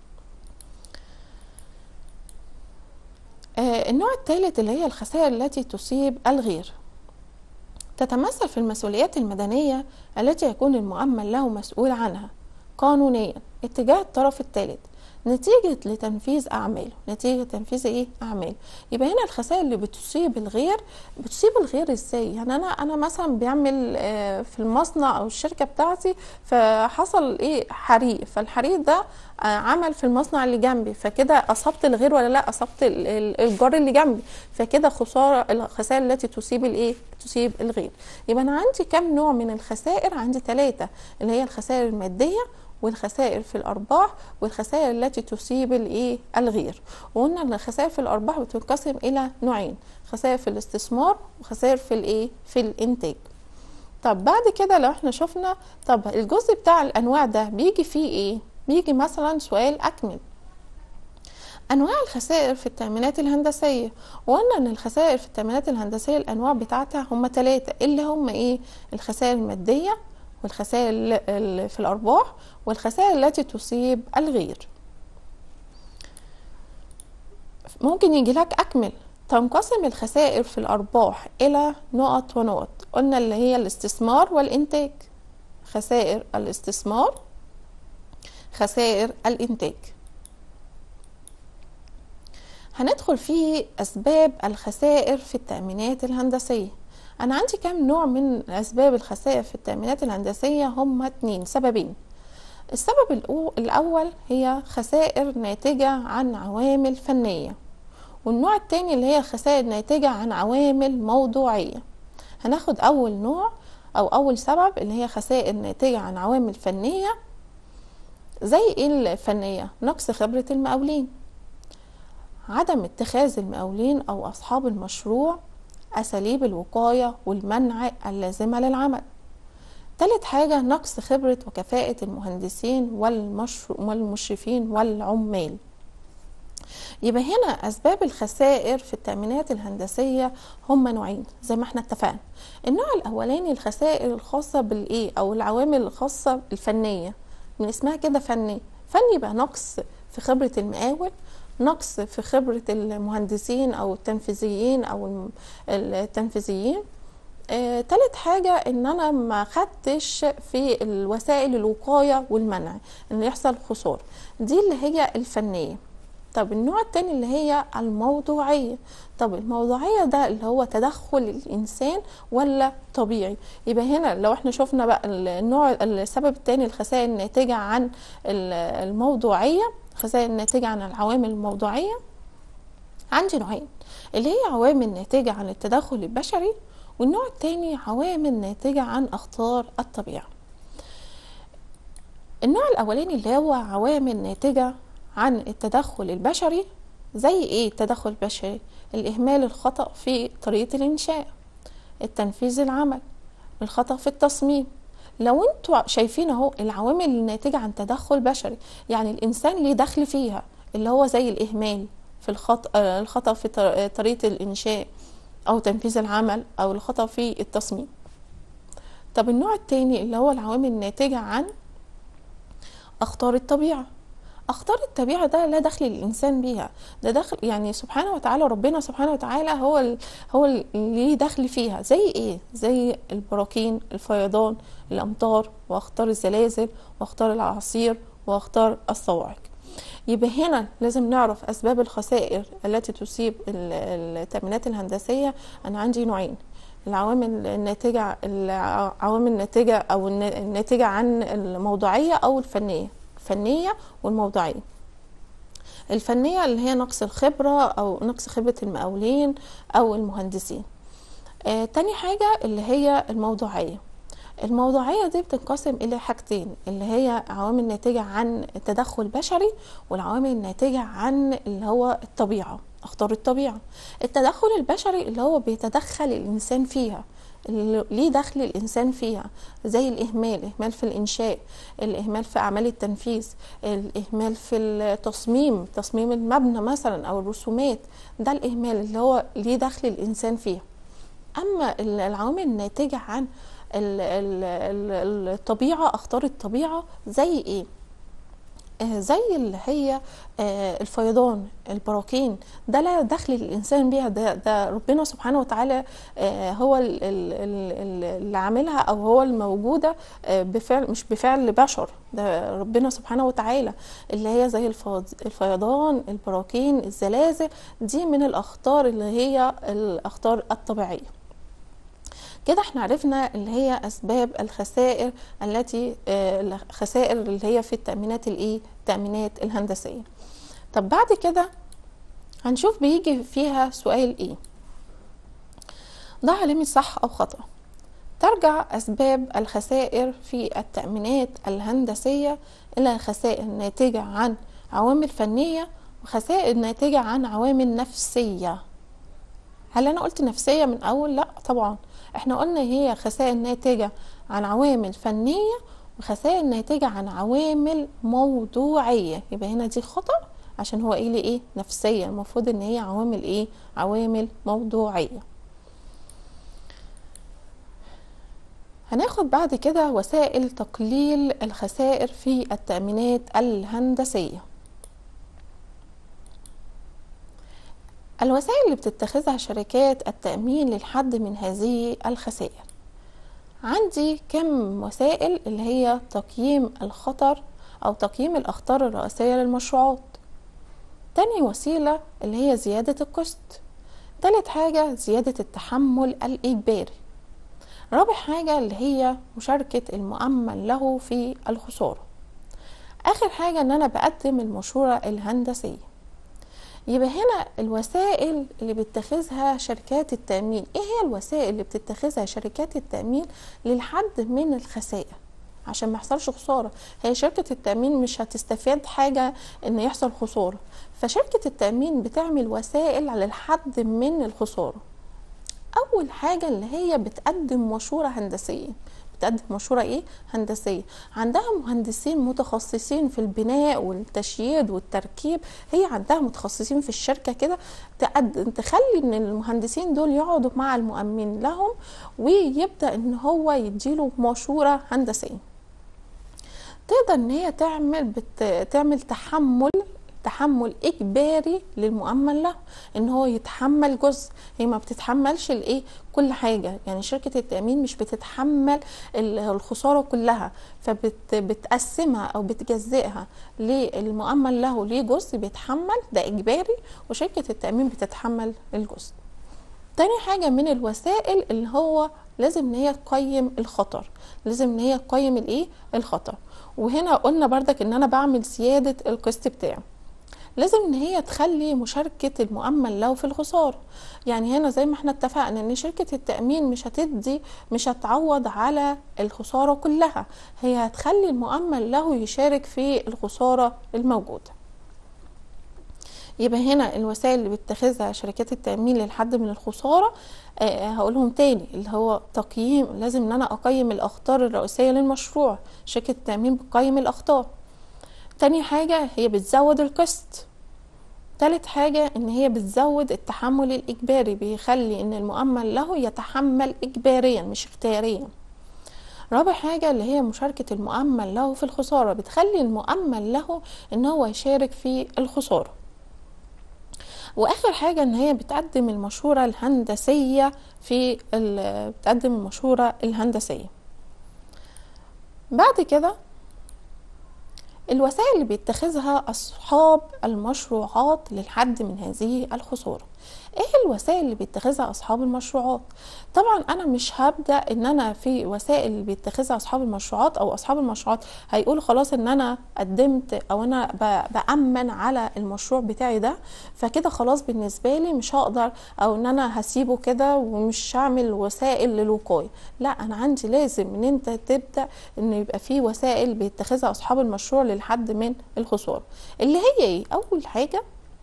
آه، النوع الثالث اللي هي الخسائر التي تصيب الغير تتمثل في المسؤوليات المدنية التي يكون المؤمن له مسؤول عنها قانونيا اتجاه الطرف الثالث نتيجة لتنفيذ أعماله نتيجة تنفيذ إيه أعماله يبقى هنا الخسائر اللي بتصيب الغير بتصيب الغير إزاي يعني أنا أنا مثلا بيعمل آه، في المصنع أو الشركة بتاعتي فحصل إيه حريق فالحريق ده آه، عمل في المصنع اللي جنبي فكده أصبت الغير ولا لا أصبت ال- ال- الجار اللي جنبي فكده خسارة الخسائر التي تصيب الإيه تصيب الغير يبقى أنا عندي كم نوع من الخسائر عندي ثلاثة اللي هي الخسائر المادية والخسائر في الارباح والخسائر التي تصيب الايه الغير وقلنا ان الخسائر في الارباح بتنقسم الى نوعين خسائر في الاستثمار وخسائر في الايه في الانتاج طب بعد كده لو احنا شفنا طب الجزء بتاع الانواع ده بيجي فيه ايه بيجي مثلا سؤال اكمل انواع الخسائر في التامينات الهندسيه وقلنا ان الخسائر في التامينات الهندسيه الانواع بتاعتها هم ثلاثه اللي هم ايه الخسائر الماديه والخسائر ال- ال- في الارباح والخسائر التي تصيب الغير ممكن يجي لك اكمل تنقسم الخسائر في الارباح الى نقط ونقط قلنا اللي هي الاستثمار والانتاج خسائر الاستثمار خسائر الانتاج هندخل في أسباب الخسائر في التأمينات الهندسية انا عندي كام نوع من اسباب الخسائر في التأمينات الهندسية هم اتنين سببين السبب الاول هي خسائر ناتجة عن عوامل فنية والنوع التاني اللي هي خسائر ناتجة عن عوامل موضوعية هناخد اول نوع او اول سبب اللي هي خسائر ناتجة عن عوامل فنية زي ايه الفنية نقص خبرة المقاولين عدم اتخاذ المقاولين او اصحاب المشروع اساليب الوقاية والمنع اللازمة للعمل تالت حاجة نقص خبرة وكفاءة المهندسين والمشرفين والعمال يبقى هنا أسباب الخسائر في التأمينات الهندسية هم نوعين زي ما احنا اتفقنا النوع الأولاني الخسائر الخاصة بالإيه أو العوامل الخاصة الفنية من اسمها كده فني فني بقى نقص في خبرة المقاول نقص في خبرة المهندسين أو التنفيذيين أو التنفيذيين آه، تالت حاجة ان انا ما خدتش في الوسائل الوقاية والمنع ان يحصل خسارة دي اللي هي الفنية طب النوع التاني اللي هي الموضوعية طب الموضوعية ده اللي هو تدخل الإنسان ولا طبيعي يبقى هنا لو احنا شفنا بقى النوع السبب التاني الخسائر الناتجة عن الموضوعية خسائر الناتجة عن العوامل الموضوعية عندي نوعين اللي هي عوامل ناتجة عن التدخل البشري والنوع التاني عوامل ناتجة عن أخطار الطبيعة النوع الأولاني اللي هو عوامل ناتجة عن التدخل البشري زي ايه التدخل البشري الإهمال الخطأ في طريقة الإنشاء التنفيذ العمل الخطأ في التصميم لو انتوا شايفين اهو العوامل الناتجة عن تدخل بشري يعني الإنسان ليه دخل فيها اللي هو زي الإهمال في الخطأ الخطأ في طريقة الإنشاء أو تنفيذ العمل أو الخطأ في التصميم طب النوع التاني اللي هو العوامل الناتجة عن أخطار الطبيعة اخطار الطبيعه ده لا دخل للانسان بيها ده دخل يعني سبحانه وتعالى ربنا سبحانه وتعالى هو ال هو اللي ليه دخل فيها زي ايه زي البراكين الفيضان الامطار واخطار الزلازل واخطار الاعاصير واخطار الصواعق يبقى هنا لازم نعرف اسباب الخسائر التي تصيب التامينات الهندسيه انا عندي نوعين العوامل الناتجه العوامل الناتجه او الناتجه عن الموضوعيه او الفنيه الفنيه والموضوعيه الفنيه اللي هي نقص الخبره او نقص خبره المقاولين او المهندسين آه تاني حاجه اللي هي الموضوعيه الموضوعية دي بتنقسم إلى حاجتين اللي هي عوامل ناتجة عن التدخل البشري والعوامل الناتجة عن اللي هو الطبيعة أخطار الطبيعة التدخل البشري اللي هو بيتدخل الإنسان فيها ليه دخل الإنسان فيها زي الإهمال الإهمال في الإنشاء الإهمال في أعمال التنفيذ الإهمال في التصميم تصميم المبنى مثلا أو الرسومات ده الإهمال اللي هو ليه دخل الإنسان فيها أما العوامل الناتجة عن الطبيعة أخطار الطبيعة زي إيه آه، زي اللي هي آه، الفيضان البراكين ده لا دخل الانسان بيها ده, ده ربنا سبحانه وتعالى آه، هو اللي عاملها او هو الموجوده بفعل مش بفعل بشر ده ربنا سبحانه وتعالى اللي هي زي الفيضان البراكين الزلازل دي من الاخطار اللي هي الاخطار الطبيعيه كده احنا عرفنا اللي هي اسباب الخسائر التي آه، الخسائر اللي هي في التامينات الايه التامينات الهندسيه طب بعد كده هنشوف بيجي فيها سؤال ايه ضع ليميت صح او خطا ترجع اسباب الخسائر في التامينات الهندسيه الى خسائر ناتجه عن عوامل فنيه وخسائر ناتجه عن عوامل نفسيه هل انا قلت نفسيه من اول لا طبعا احنا قلنا هي خسائر ناتجة عن عوامل فنية وخسائر ناتجة عن عوامل موضوعية يبقى هنا دي خطأ عشان هو ايه ايه نفسية المفروض ان هي عوامل ايه عوامل موضوعية هناخد بعد كده وسائل تقليل الخسائر في التأمينات الهندسية الوسائل اللي بتتخذها شركات التأمين للحد من هذه الخسائر عندي كم وسائل اللي هي تقييم الخطر أو تقييم الأخطار الرئيسية للمشروعات تاني وسيلة اللي هي زيادة الكوست تالت حاجة زيادة التحمل الإجباري رابع حاجة اللي هي مشاركة المؤمن له في الخسارة آخر حاجة إن أنا بقدم المشورة الهندسية يبقى هنا الوسائل اللي بتتخذها شركات التأمين ايه هي الوسائل اللي بتتخذها شركات التأمين للحد من الخسائر عشان ما يحصلش خسارة هي شركة التأمين مش هتستفاد حاجة ان يحصل خسارة فشركة التأمين بتعمل وسائل على الحد من الخسارة اول حاجة اللي هي بتقدم مشورة هندسية بتقدم مشورة ايه هندسية عندها مهندسين متخصصين في البناء والتشييد والتركيب هي عندها متخصصين في الشركة كده تقدم تخلي ان المهندسين دول يقعدوا مع المؤمن لهم ويبدأ ان هو يديله مشورة هندسية تقدر ان هي تعمل بت... تعمل تحمل تحمل اجباري للمؤمن له ان هو يتحمل جزء هي ما بتتحملش الايه كل حاجه يعني شركه التامين مش بتتحمل الخساره كلها فبتقسمها او بتجزئها للمؤمن له ليه جزء بيتحمل ده اجباري وشركه التامين بتتحمل الجزء تاني حاجة من الوسائل اللي هو لازم ان هي تقيم الخطر لازم ان هي تقيم الايه الخطر وهنا قلنا بردك ان انا بعمل زيادة القسط بتاعي لازم ان هي تخلي مشاركة المؤمن له في الخسارة يعني هنا زي ما احنا اتفقنا ان شركة التأمين مش هتدي مش هتعوض على الخسارة كلها هي هتخلي المؤمن له يشارك في الخسارة الموجودة يبقى هنا الوسائل اللي بتتخذها شركات التأمين للحد من الخسارة أه هقولهم تاني اللي هو تقييم لازم ان انا اقيم الاخطار الرئيسية للمشروع شركة التأمين بتقيم الاخطار تاني حاجة هي بتزود القسط تالت حاجة ان هي بتزود التحمل الاجباري بيخلي ان المؤمن له يتحمل اجباريا مش اختياريا رابع حاجة اللي هي مشاركة المؤمن له في الخسارة بتخلي المؤمن له ان هو يشارك في الخسارة واخر حاجة ان هي بتقدم المشورة الهندسية في بتقدم المشورة الهندسية بعد كده الوسائل اللي بيتخذها أصحاب المشروعات للحد من هذه الخسارة ايه الوسائل اللي بيتخذها اصحاب المشروعات طبعا انا مش هبدا ان انا في وسائل اللي بيتخذها اصحاب المشروعات او اصحاب المشروعات هيقولوا خلاص ان انا قدمت او انا بامن على المشروع بتاعي ده فكده خلاص بالنسبه لي مش هقدر او ان انا هسيبه كده ومش هعمل وسائل للوقايه لا انا عندي لازم ان انت تبدا ان يبقى في وسائل بيتخذها اصحاب المشروع للحد من الخساره اللي هي ايه اول حاجه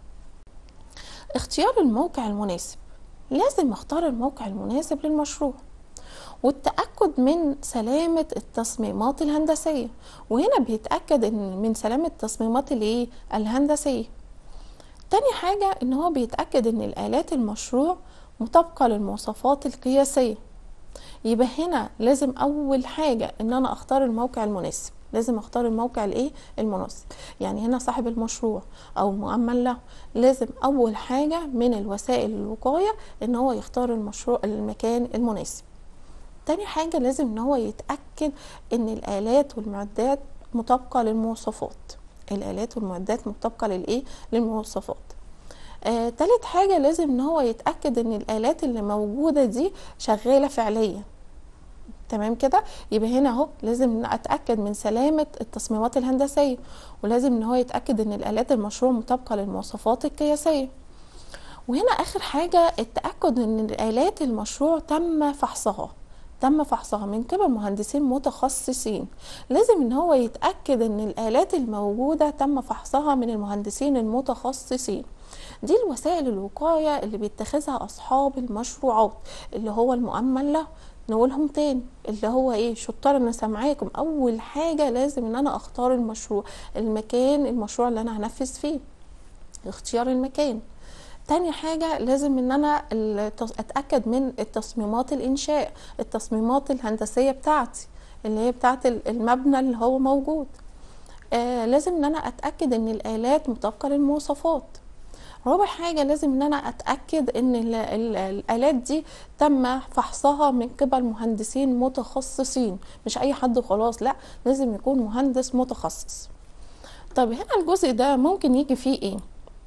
اختيار الموقع المناسب لازم اختار الموقع المناسب للمشروع والتأكد من سلامة التصميمات الهندسية وهنا بيتأكد ان من سلامة التصميمات الايه الهندسية تاني حاجة ان هو بيتأكد ان الآلات المشروع مطابقة للمواصفات القياسية يبقى هنا لازم اول حاجة ان انا اختار الموقع المناسب لازم اختار الموقع الايه المناسب يعني هنا صاحب المشروع او المؤمن له لازم اول حاجه من الوسائل الوقايه ان هو يختار المشروع المكان المناسب تاني حاجه لازم ان هو يتاكد ان الالات والمعدات مطابقه للمواصفات الالات والمعدات مطابقه للايه للمواصفات آه، تالت حاجة لازم ان هو يتأكد ان الآلات اللي موجودة دي شغالة فعليا تمام كده يبقى هنا اهو لازم اتاكد من سلامه التصميمات الهندسيه ولازم ان هو يتاكد ان الالات المشروع مطابقه للمواصفات القياسيه وهنا اخر حاجه التاكد ان الالات المشروع تم فحصها تم فحصها من قبل مهندسين متخصصين لازم ان هو يتاكد ان الالات الموجوده تم فحصها من المهندسين المتخصصين دي الوسائل الوقايه اللي بيتخذها اصحاب المشروعات اللي هو المؤمن له نقولهم تاني اللي هو ايه شطار انا سامعاكم اول حاجه لازم ان انا اختار المشروع المكان المشروع اللي انا هنفذ فيه اختيار المكان تاني حاجة لازم ان انا اتأكد من التصميمات الانشاء التصميمات الهندسية بتاعتي اللي هي بتاعت المبنى اللي هو موجود آه لازم ان انا اتأكد ان الالات مطابقة للمواصفات رابع حاجة لازم ان انا اتأكد ان ال ال الالات دي تم فحصها من قبل مهندسين متخصصين مش اي حد خلاص لا لازم يكون مهندس متخصص طب هنا الجزء ده ممكن يجي فيه ايه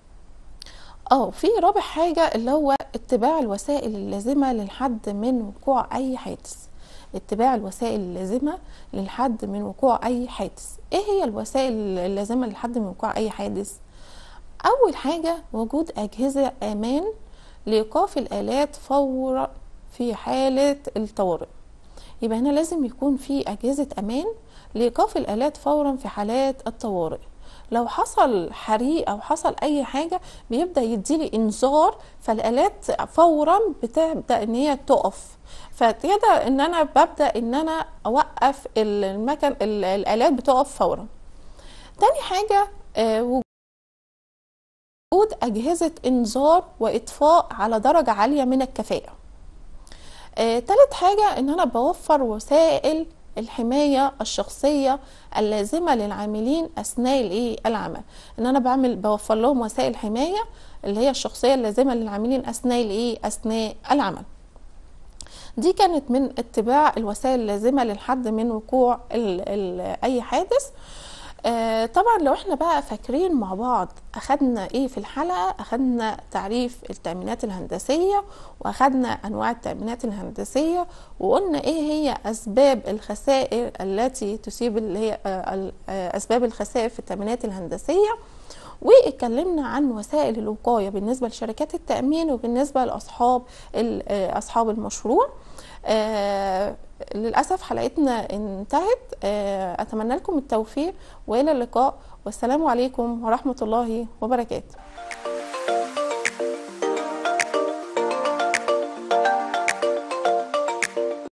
اه في رابع حاجة اللي هو اتباع الوسائل اللازمة للحد من وقوع اي حادث اتباع الوسائل اللازمة للحد من وقوع أي حادث إيه هي الوسائل اللازمة للحد من وقوع أي حادث؟ أول حاجة وجود أجهزة أمان لإيقاف الآلات فورا في حالة الطوارئ يبقى هنا لازم يكون في أجهزة أمان لإيقاف الآلات فورا في حالات الطوارئ لو حصل حريق او حصل اي حاجه بيبدا يديلي انذار فالالات فورا بتبدا ان هي تقف فكده ان انا ببدا ان انا اوقف المكن الالات بتقف فورا تاني حاجه آه وجود أجهزة إنذار وإطفاء على درجة عالية من الكفاءة آه، تالت حاجة إن أنا بوفر وسائل الحماية الشخصية اللازمة للعاملين أثناء الإيه العمل إن أنا بعمل بوفر لهم وسائل حماية اللي هي الشخصية اللازمة للعاملين أثناء الإيه أثناء العمل دي كانت من اتباع الوسائل اللازمة للحد من وقوع ال ال أي حادث آه طبعا لو احنا بقى فاكرين مع بعض اخدنا ايه في الحلقه اخدنا تعريف التامينات الهندسيه واخدنا انواع التامينات الهندسيه وقلنا ايه هي اسباب الخسائر التي تصيب اللي هي آه اسباب الخسائر في التامينات الهندسيه واتكلمنا عن وسائل الوقايه بالنسبه لشركات التامين وبالنسبه لاصحاب اصحاب المشروع آه للأسف حلقتنا انتهت آه أتمنى لكم التوفيق وإلى اللقاء والسلام عليكم ورحمة الله وبركاته